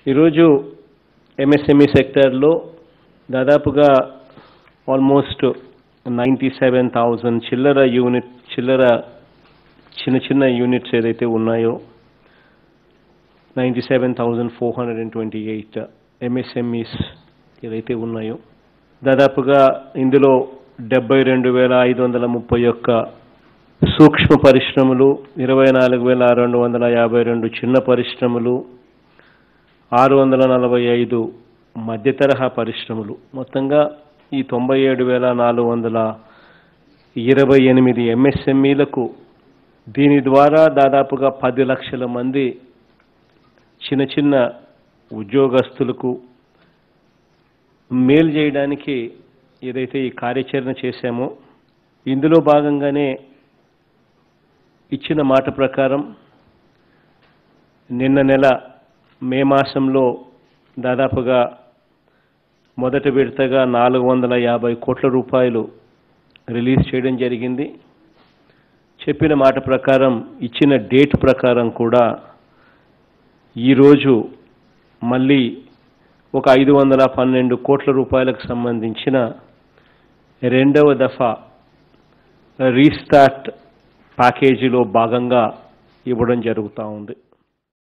ఈరోజు ఎంఎస్ఎంఈ సెక్టర్లో దాదాపుగా ఆల్మోస్ట్ నైంటీ సెవెన్ థౌజండ్ చిల్లర యూనిట్ చిల్లర చిన్న చిన్న యూనిట్స్ ఏదైతే ఉన్నాయో ninety seven thousand four hundred and twenty eight MSMEs ఏదైతే ఉన్నాయో దాదాపుగా ఇందులో డెబ్బై రెండు వేల ఐదు వందల ముప్పై ఒక్క సూక్ష్మ పరిశ్రమలు ఇరవై నాలుగు వేల రెండు వందల యాభై రెండు చిన్న పరిశ్రమలు ఆరు వందల నలభై ఐదు మధ్య తరహా పరిశ్రమలు మొత్తంగా ఈ తొంభై ఏడు వేల నాలుగు వందల ఇరవై ఎనిమిది ఎంఎస్ఎంఈలకు దీని ద్వారా దాదాపుగా పది లక్షల మంది చిన్న చిన్న ఉద్యోగస్తులకు మేలు చేయడానికి ఏదైతే ఈ కార్యాచరణ చేశామో ఇందులో భాగంగానే ఇచ్చిన మాట ప్రకారం నిన్న నెల మే మాసంలో దాదాపుగా మొదటి విడతగా నాలుగు వందల యాభై కోట్ల రూపాయలు రిలీజ్ చేయడం జరిగింది చెప్పిన మాట ప్రకారం ఇచ్చిన డేట్ ప్రకారం కూడా ఈరోజు మళ్ళీ ఒక ఐదు వందల పన్నెండు కోట్ల రూపాయలకు సంబంధించిన రెండవ దఫా రీస్టార్ట్ ప్యాకేజీలో భాగంగా ఇవ్వడం జరుగుతూ ఉంది